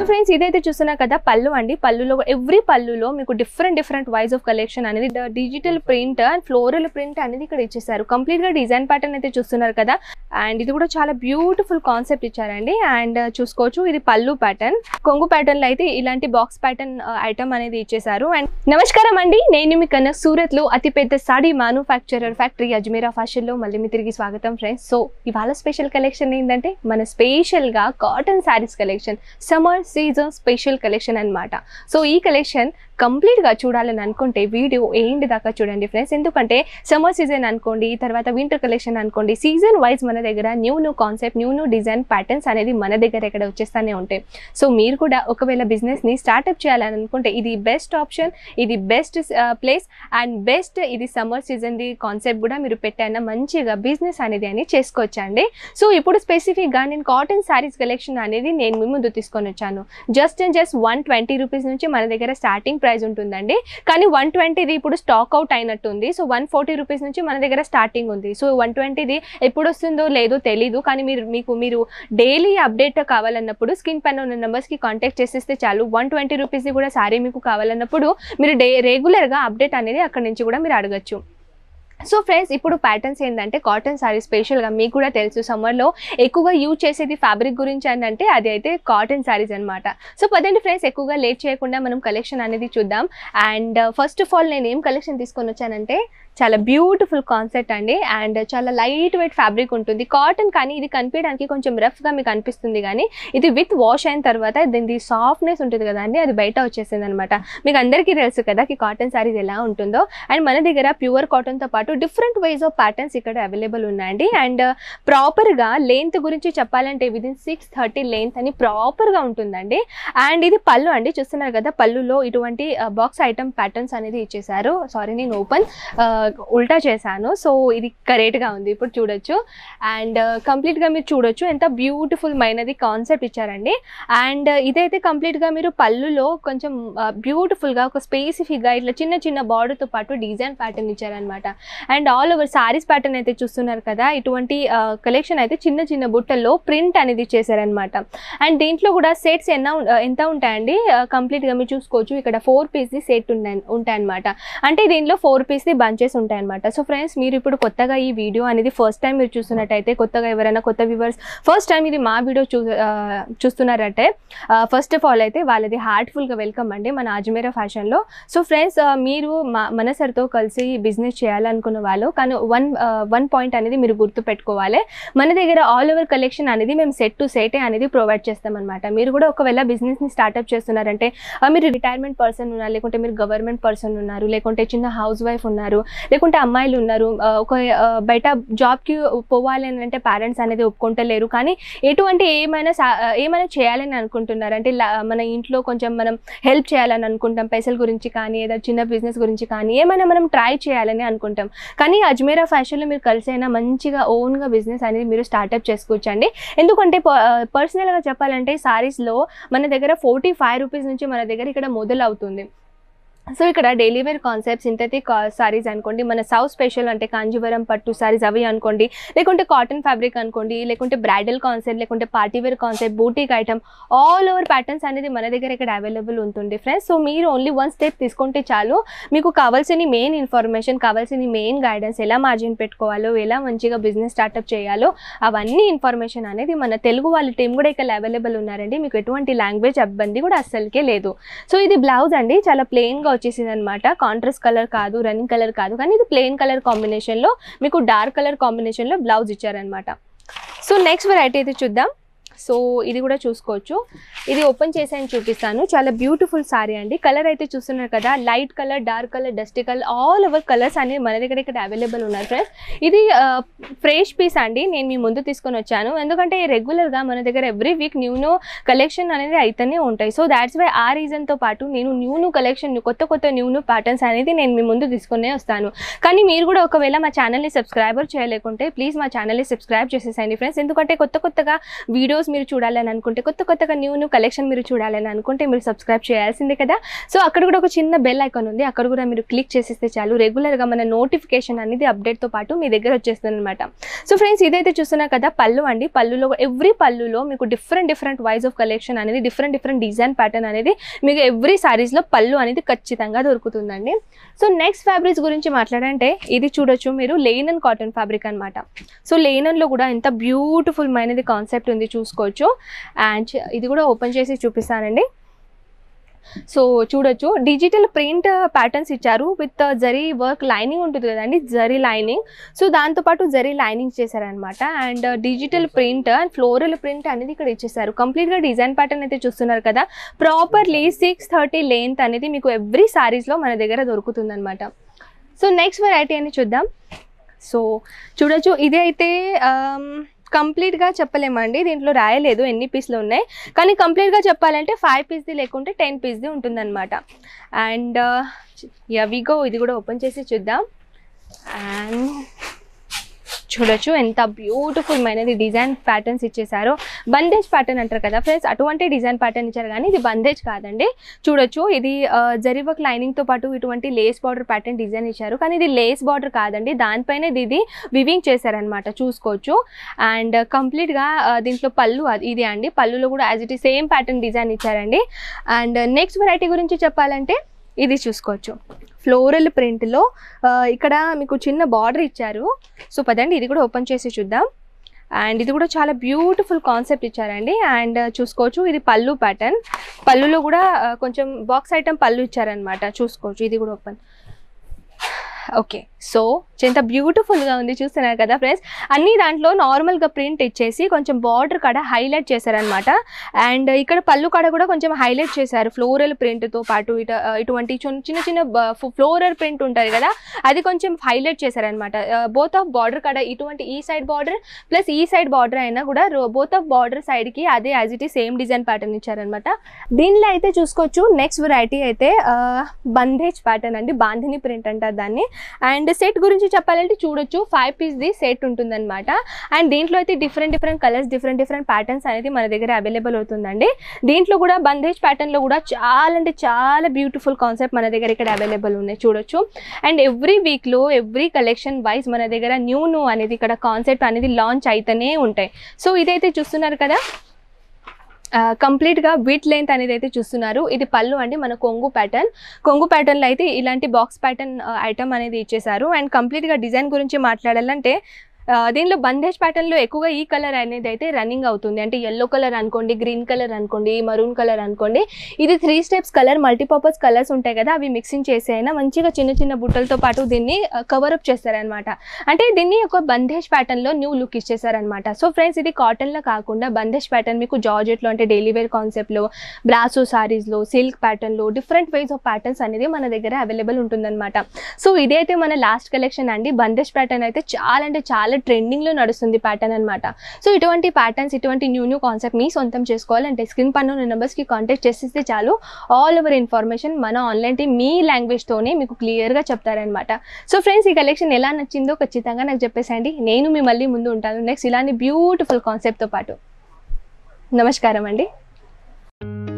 friends ఇదైతే చూస్తున్నారు కదా పళ్ళు అండి పళ్ళులో ఎవ్రీ పళ్ళులో మీకు different different wise of collection అనేది digital print and floral print అనేది ఇక్కడ ఇచ్చేసారు కంప్లీట్ గా డిజైన్ ప్యాటర్న్ అయితే చూస్తున్నారు కదా అండ్ ఇది కూడా చాలా బ్యూటిఫుల్ కాన్సెప్ట్ ఇచ్చారండి అండ్ చూసుకోవచ్చు ఇది పళ్ళు ప్యాటర్న్ కొంగు ప్యాటర్న్ లో అయితే ఇలాంటి బాక్స్ ప్యాటర్న్ ఐటమ్ అనేది ఇచ్చేసారు అండ్ నమస్కారం అండి నేను మీ కన్నా సూరత్ లో అతిపెద్ద sari manufacturer factory Ajmera fashion లో మళ్ళీ మీ తిరిగి స్వాగతం ఫ్రెండ్స్ సో ఇవాళ స్పెషల్ కలెక్షన్ ఏంటంటే మన స్పెషల్ గా cotton saris collection summer season special collection అన్నమాట సో ఈ కలెక్షన్ కంప్లీట్గా చూడాలని అనుకుంటే వీడియో ఏంటి దాకా చూడండి ఫ్రెండ్స్ ఎందుకంటే సమ్మర్ సీజన్ అనుకోండి తర్వాత వింటర్ కలెక్షన్ అనుకోండి సీజన్ వైజ్ మన దగ్గర new new concept new new design patterns అనేది మన దగ్గర ఇక్కడ వచ్చేస్తూనే ఉంటాయి సో మీరు కూడా ఒకవేళ బిజినెస్ని స్టార్ట్అప్ చేయాలని అనుకుంటే ఇది బెస్ట్ ఆప్షన్ ఇది బెస్ట్ ప్లేస్ అండ్ బెస్ట్ ఇది సమ్మర్ సీజన్ది కాన్సెప్ట్ కూడా మీరు పెట్టైనా మంచిగా బిజినెస్ అనేది అని చేసుకోవచ్చండి సో ఇప్పుడు స్పెసిఫిక్గా నేను కాటన్ శారీస్ కలెక్షన్ అనేది నేను మీ ముందు తీసుకొని వచ్చాను just and just one twenty rupees నుంచి మన దగ్గర స్టార్టింగ్ ప్రైస్ ఉంటుందండి కానీ వన్ ట్వంటీది ఇప్పుడు స్టాక్ అవుట్ అయినట్టుంది సో వన్ ఫార్టీ రూపీస్ నుంచి మన దగ్గర స్టార్టింగ్ ఉంది సో వన్ ట్వంటీది ఎప్పుడు వస్తుందో లేదో తెలీదు కానీ మీరు మీకు మీరు డైలీ అప్డేట్ కావాలన్నప్పుడు స్క్రీన్ పైన ఉన్న నెంబర్స్కి కాంటాక్ట్ చేసేస్తే చాలు వన్ ట్వంటీ రూపీస్ది కూడా శారీ మీకు కావాలన్నప్పుడు మీరు డే రెగ్యులర్గా అప్డేట్ అనేది అక్కడ నుంచి కూడా మీరు అడగచ్చు సో ఫ్రెండ్స్ ఇప్పుడు ప్యాటర్న్స్ ఏంటంటే కాటన్ సారీ స్పెషల్గా మీకు కూడా తెలుసు సమ్మర్లో ఎక్కువగా యూజ్ చేసేది ఫ్యాబ్రిక్ గురించి అని అంటే అది అయితే కాటన్ సారీస్ అనమాట సో పదండి ఫ్రెండ్స్ ఎక్కువగా లేట్ చేయకుండా మనం కలెక్షన్ అనేది చూద్దాం అండ్ ఫస్ట్ ఆఫ్ ఆల్ నేను ఏం కలెక్షన్ తీసుకొని వచ్చానంటే చాలా బ్యూటిఫుల్ కాన్సెప్ట్ అండి అండ్ చాలా లైట్ వెయిట్ ఫ్యాబ్రిక్ ఉంటుంది కాటన్ కానీ ఇది కనిపించడానికి కొంచెం రఫ్గా మీకు అనిపిస్తుంది కానీ ఇది విత్ వాష్ అయిన తర్వాత దీని సాఫ్ట్నెస్ ఉంటుంది కదా అండి అది బయట వచ్చేసింది అనమాట మీకు అందరికీ తెలుసు కదా ఈ కాటన్ సారీస్ ఎలా ఉంటుందో అండ్ మన దగ్గర ప్యూర్ కాటన్తో పాటు డిఫరెంట్ వైజ్ ఆఫ్ ప్యాటర్న్స్ ఇక్కడ అవైలబుల్ ఉన్నాయండి అండ్ ప్రాపర్గా లెంత్ గురించి చెప్పాలంటే విదిన్ సిక్స్ థర్టీ లెంత్ అని ప్రాపర్గా ఉంటుందండి అండ్ ఇది పళ్ళు అండి చూస్తున్నారు కదా పళ్ళులో ఇటువంటి బాక్స్ ఐటమ్ ప్యాటర్న్స్ అనేది ఇచ్చేసారు సారీ నేను ఓపెన్ ఉల్టా చేశాను సో ఇది కరెక్ట్గా ఉంది ఇప్పుడు చూడొచ్చు అండ్ కంప్లీట్గా మీరు చూడొచ్చు ఎంత బ్యూటిఫుల్ మైనది కాన్సెప్ట్ ఇచ్చారండి అండ్ ఇదైతే కంప్లీట్గా మీరు పళ్ళులో కొంచెం బ్యూటిఫుల్గా ఒక స్పెసిఫిక్గా ఇట్లా చిన్న చిన్న బార్డర్తో పాటు డిజైన్ ప్యాటర్న్ ఇచ్చారనమాట and all over saris pattern అయితే చూస్తున్నారు కదా ఇటువంటి కలెక్షన్ అయితే చిన్న చిన్న బుట్టల్లో ప్రింట్ అనేది చేశారనమాట అండ్ దీంట్లో కూడా సెట్స్ ఎన్న ఎంత ఉంటాయండి కంప్లీట్గా మీరు చూసుకోవచ్చు ఇక్కడ ఫోర్ పీస్ది సెట్ ఉంటాయి ఉంటాయన్నమాట అంటే దీనిలో ఫోర్ పీస్ది బంచెస్ ఉంటాయన్నమాట సో ఫ్రెండ్స్ మీరు ఇప్పుడు కొత్తగా ఈ వీడియో అనేది ఫస్ట్ టైం మీరు చూస్తున్నట్టయితే కొత్తగా ఎవరైనా కొత్త వ్యూవర్స్ ఫస్ట్ టైం ఇది మా వీడియో చూ ఆ, చూస్తున్నారంటే ఫస్ట్ ఆఫ్ ఆల్ అయితే వాళ్ళది హార్ట్ఫుల్గా వెల్కమ్ అండి మన అజ్మీరా ఫ్యాషన్లో సో ఫ్రెండ్స్ మీరు మా మన సార్తో కలిసి బిజినెస్ చేయాలనుకున్న వాళ్ళు కానీ వన్ వన్ పాయింట్ అనేది మీరు గుర్తు పెట్టుకోవాలి మన దగ్గర ఆల్ ఓవర్ కలెక్షన్ అనేది మేము సెట్ టు సెటే అనేది ప్రొవైడ్ చేస్తామన్నమాట మీరు కూడా ఒకవేళ బిజినెస్ని స్టార్ట్అప్ చేస్తున్నారంటే ఆ, మీరు రిటైర్మెంట్ పర్సన్ ఉన్నారు లేకుంటే మీరు గవర్నమెంట్ పర్సన్ ఉన్నారు లేకుంటే చిన్న హౌస్ వైఫ్ ఉన్నారు లేకుంటే అమ్మాయిలు ఉన్నారు ఆ, ఒక ఆ, బయట జాబ్కి పోవాలి అని అంటే పేరెంట్స్ అనేది ఒప్పుకుంటలేరు కానీ ఎటువంటి ఏమైనా సా- ఆ, ఏమైనా చేయాలని అనుకుంటున్నారు అంటే లా- మన ఇంట్లో కొంచెం మనం హెల్ప్ చేయాలని అనుకుంటాం పైసల గురించి కానీ ఏదో చిన్న బిజినెస్ గురించి కానీ ఏమైనా మనం ట్రై చేయాలని అనుకుంటాం కానీ అజ్మీరా ఫ్యాషన్లో మీరు కలిసి అయినా మంచిగా ఓన్గా బిజినెస్ అనేది మీరు స్టార్ట్అప్ చేసుకోవచ్చండి ఎందుకంటే పర్సనల్గా చెప్పాలంటే సారీస్లో మన దగ్గర ఫోర్టీ ఫైవ్ రూపీస్ నుంచి మన దగ్గర ఇక్కడ మొదలవుతుంది సో ఇక్కడ daily wear concept synthetic saris అనుకోండి మన సౌత్ స్పెషల్ అంటే కాంజీవరం పట్టు సారీస్ అవి అనుకోండి లేకుంటే కాటన్ ఫ్యాబ్రిక్ అనుకోండి లేకుంటే బ్రైడల్ కాన్సెప్ట్ లేకుంటే party wear concept boutique item all over patterns అనేది మన దగ్గర ఇక్కడ అవైలబుల్ ఉంటుంది ఫ్రెండ్స్ సో మీరు ఓన్లీ వన్ స్టెప్ తీసుకుంటే చాలు మీకు కావాల్సిన మెయిన్ ఇన్ఫర్మేషన్ కావాల్సిన మెయిన్ గైడెన్స్ ఎలా మార్జిన్ పెట్టుకోవాలో ఎలా మంచిగా బిజినెస్ స్టార్ట్అప్ చేయాలో అవన్నీ ఇన్ఫర్మేషన్ అనేది మన తెలుగు వాళ్ళ టీం కూడా ఇక్కడ అవైలబుల్ ఉన్నారండి మీకు ఎటువంటి లాంగ్వేజ్ ఇబ్బంది కూడా అస్సలకే లేదు సో ఇది బ్లౌజ్ అండి చాలా ప్లెయిన్గా వచ్చేసింది అనమాట కాంట్రాస్ట్ కలర్ కాదు రన్నింగ్ కలర్ కాదు కానీ ఇది ప్లెయిన్ కలర్ కాంబినేషన్లో మీకు డార్క్ కలర్ కాంబినేషన్లో బ్లౌజ్ ఇచ్చారనమాట సో నెక్స్ట్ వెరైటీ అయితే చూద్దాం సో ఇది కూడా చూసుకోవచ్చు ఇది ఓపెన్ చేసి చూపిస్తాను చాలా బ్యూటిఫుల్ సారీ అండి కలర్ అయితే చూస్తున్నారు కదా light colour dark colour dusty colour all over colours అనేవి మన దగ్గర ఇక్కడ అవైలబుల్ ఉన్నారు ఫ్రెండ్స్ ఇది ఫ్రెష్ పీస్ అండి నేను మీ ముందు తీసుకొని వచ్చాను ఎందుకంటే రెగ్యులర్గా మన దగ్గర every week new new collection అనేది అయితేనే ఉంటాయి సో దాట్స్ వై ఆ రీజన్తో పాటు నేను న్యూ న్యూ కలెక్షన్ కొత్త కొత్త న్యూ న్యూ ప్యాటర్న్స్ అనేది నేను మీ ముందు తీసుకునే వస్తాను కానీ మీరు కూడా ఒకవేళ మా ఛానల్ని సబ్స్క్రైబర్ చేయలేకుంటే ప్లీజ్ మా ఛానల్ని సబ్స్క్రైబ్ చేసేసండి ఫ్రెండ్స్ ఎందుకంటే కొత్త కొత్తగా వీడియోస్ వీడియోస్ మీరు చూడాలని అనుకుంటే కొత్త కొత్తగా న్యూ న్యూ కలెక్షన్ మీరు చూడాలని అనుకుంటే మీరు సబ్స్క్రైబ్ చేయాల్సిందే కదా సో అక్కడ కూడా ఒక చిన్న బెల్ ఐకాన్ ఉంది అక్కడ కూడా మీరు క్లిక్ చేసేస్తే చాలు రెగ్యులర్గా మన నోటిఫికేషన్ అనేది అప్డేట్తో పాటు మీ దగ్గర వచ్చేస్తుంది అనమాట సో ఫ్రెండ్స్ ఇదైతే చూస్తున్నారు కదా పళ్ళు అండి పళ్ళులో ఎవ్రీ పళ్ళులో మీకు different different wise of collection అనేది డిఫరెంట్ డిఫరెంట్ డిజైన్ ప్యాటర్న్ అనేది మీకు ఎవ్రీ సారీస్లో పళ్ళు అనేది ఖచ్చితంగా దొరుకుతుందండి సో నెక్స్ట్ ఫ్యాబ్రిక్స్ గురించి మాట్లాడంటే ఇది చూడొచ్చు మీరు లేనన్ కాటన్ ఫ్యాబ్రిక్ అనమాట సో లేనన్లో కూడా ఎంత బ్యూటిఫుల్ మైనది కాన్సెప్ట్ ఉంది చూసుకోవచ్చు అండ్ ఇది కూడా ఓపెన్ చేసి చూపిస్తానండి సో చూడొచ్చు డిజిటల్ ప్రింట్ ప్యాటర్న్స్ ఇచ్చారు విత్ జరీ వర్క్ లైనింగ్ ఉంటుంది కదండి జరీ లైనింగ్ సో దాంతోపాటు జరీ లైనింగ్ చేశారనమాట and digital print and floral print అనేది ఇక్కడ ఇచ్చేసారు కంప్లీట్గా డిజైన్ ప్యాటర్న్ అయితే చూస్తున్నారు కదా ప్రాపర్లీ సిక్స్ థర్టీ లెంత్ అనేది మీకు ఎవ్రీ సారీస్లో మన దగ్గర దొరుకుతుందన్నమాట సో నెక్స్ట్ వెరైటీ అని చూద్దాం సో చూడొచ్చు ఇది అయితే కంప్లీట్గా చెప్పలేమండి దీంట్లో రాయలేదు ఎన్ని పీస్లు ఉన్నాయి కానీ కంప్లీట్గా చెప్పాలంటే ఫైవ్ పీస్ది లేకుంటే టెన్ పీస్ది ఉంటుందన్నమాట అండ్ యవిగో ఇది కూడా ఓపెన్ చేసి చూద్దాం అండ్ చూడొచ్చు ఎంత బ్యూటిఫుల్ మైనది డిజైన్ ప్యాటర్న్స్ ఇచ్చేసారో బందేజ్ ప్యాటర్న్ అంటారు కదా ఫ్రెండ్స్ అటువంటి డిజైన్ ప్యాటర్న్ ఇచ్చారు కానీ ఇది బందేజ్ కాదండి చూడొచ్చు ఇది జరీ వర్క్ లైనింగ్తో పాటు ఇటువంటి లేస్ బార్డర్ ప్యాటర్న్ డిజైన్ ఇచ్చారు కానీ ఇది లేస్ బార్డర్ కాదండి దానిపైన ఇది వివింగ్ చేశారనమాట చూసుకోవచ్చు అండ్ కంప్లీట్గా దీంట్లో పళ్ళు అది- ఇది అండి పళ్ళులో కూడా యాజ్ ఇట్ ఈ సేమ్ ప్యాటర్న్ డిజైన్ ఇచ్చారండి అండ్ నెక్స్ట్ వెరైటీ గురించి చెప్పాలంటే ఇది చూసుకోవచ్చు ఫ్లోరల్ ప్రింట్లో ఇక్కడ మీకు చిన్న బార్డర్ ఇచ్చారు సో పదండి ఇది కూడా ఓపెన్ చేసి చూద్దాం అండ్ ఇది కూడా చాలా బ్యూటిఫుల్ కాన్సెప్ట్ ఇచ్చారండి అండ్ చూసుకోవచ్చు ఇది పళ్ళు ప్యాటర్న్ పళ్ళులో కూడా ఆ, కొంచెం బాక్స్ ఐటమ్ పళ్ళు ఇచ్చారనమాట చూసుకోవచ్చు ఇది కూడా ఓపెన్ ఓకే సో ఎంత బ్యూటిఫుల్గా ఉంది చూస్తున్నారు కదా ఫ్రెండ్స్ అన్ని దాంట్లో నార్మల్గా ప్రింట్ ఇచ్చేసి కొంచెం బార్డర్ కాడ హైలైట్ చేశారనమాట అండ్ ఇక్కడ పళ్ళు కాడ కూడా కొంచెం హైలైట్ చేశారు ఫ్లోరల్ ప్రింట్తో పాటు ఇట ఇటువంటి చిన్న చిన్న చిన్న ఫ్లోరల్ ప్రింట్ ఉంటుంది కదా అది కొంచెం హైలైట్ చేశారనమాట బోత్ ఆఫ్ బార్డర్ కాడ ఇటువంటి ఈ సైడ్ బార్డర్ ప్లస్ ఈ సైడ్ బార్డర్ అయినా కూడా బోత్ ఆఫ్ బార్డర్ సైడ్కి అదే యాజ్ ఇట్ ఈ సేమ్ డిజైన్ ప్యాటర్న్ ఇచ్చారనమాట దీనిలో అయితే చూసుకోవచ్చు నెక్స్ట్ వెరైటీ అయితే ఆ, బందేజ్ ప్యాటర్న్ అండి బాంధిని ప్రింట్ అంటారు దాన్ని అండ్ సెట్ గురించి చెప్పాలంటే చూడొచ్చు ఫైవ్ పీస్ది సెట్ ఉంటుందన్నమాట అండ్ దీంట్లో అయితే different different colours different different patterns అనేది మన దగ్గర అవైలబుల్ అవుతుందండి దీంట్లో కూడా బందేజ్ ప్యాటర్న్లో కూడా చాలా అంటే చాలా బ్యూటిఫుల్ కాన్సెప్ట్ మన దగ్గర ఇక్కడ అవైలబుల్ ఉన్నాయి చూడొచ్చు అండ్ ఎవ్రీ వీక్లో ఎవ్రీ కలెక్షన్ వైజ్ మన దగ్గర న్యూ న్యూ అనేది ఇక్కడ కాన్సెప్ట్ అనేది లాంచ్ అయితేనే ఉంటాయి సో ఇదైతే చూస్తున్నారు కదా కంప్లీట్గా విత్ లెంత్ అనేది అయితే చూస్తున్నారు ఇది పళ్ళు అండి మన కొంగు ప్యాటర్న్ కొంగు ప్యాటర్న్లో అయితే ఇలాంటి బాక్స్ ప్యాటర్న్ ఐటమ్ అనేది ఇచ్చేసారు అండ్ కంప్లీట్గా డిజైన్ గురించి మాట్లాడాలంటే ఆ, దీనిలో బందేజ్ ప్యాటర్న్లో ఎక్కువగా ఈ కలర్ అనేది అయితే రన్నింగ్ అవుతుంది అంటే ఎల్లో కలర్ అనుకోండి గ్రీన్ కలర్ అనుకోండి మరూన్ కలర్ అనుకోండి ఇది three steps colour multipurpose colours ఉంటాయి కదా అవి మిక్సింగ్ చేసి అయినా మంచిగా చిన్న చిన్న బుట్టలతో పాటు దీన్ని కవరప్ చేస్తారనమాట అంటే దీన్ని ఒక బందేజ్ ప్యాటర్న్లో న్యూ లుక్ ఇచ్చేసారనమాట సో ఫ్రెండ్స్ ఇది కాటన్లో కాకుండా బందేజ్ ప్యాటర్న్ మీకు జార్జెట్లో అంటే డైలీ వేర్ కాన్సెప్ట్లో బ్రాసో సారీస్లో సిల్క్ ప్యాటర్న్లో డిఫరెంట్ వేస్ ఆఫ్ ప్యాటర్న్స్ అనేది మన దగ్గర అవైలబుల్ ఉంటుందన్నమాట సో ఇదైతే మన లాస్ట్ కలెక్షన్ అండి బందేజ్ ప్యాటర్న్ అయితే చాలా అంటే చాలా ట్రెండింగ్లో నడుస్తుంది ప్యాటర్న్ అనమాట సో ఇటువంటి ప్యాటర్న్స్ ఇటువంటి న్యూ న్యూ కాన్సెప్ట్ మీ సొంతం చేసుకోవాలంటే స్క్రీన్ పన్ను నెంబర్స్కి కాంటాక్ట్ చేసేస్తే చాలు ఆల్ ఓవర్ ఇన్ఫర్మేషన్ మన ఆన్లైన్ టీమ్ మీ లాంగ్వేజ్తోనే మీకు క్లియర్గా చెప్తారనమాట సో ఫ్రెండ్స్ ఈ కలెక్షన్ ఎలా నచ్చిందో ఖచ్చితంగా నాకు చెప్పేసండి నేను మీ మళ్ళీ ముందు ఉంటాను నెక్స్ట్ ఇలాంటి బ్యూటిఫుల్ కాన్సెప్ట్తో పాటు నమస్కారం అండి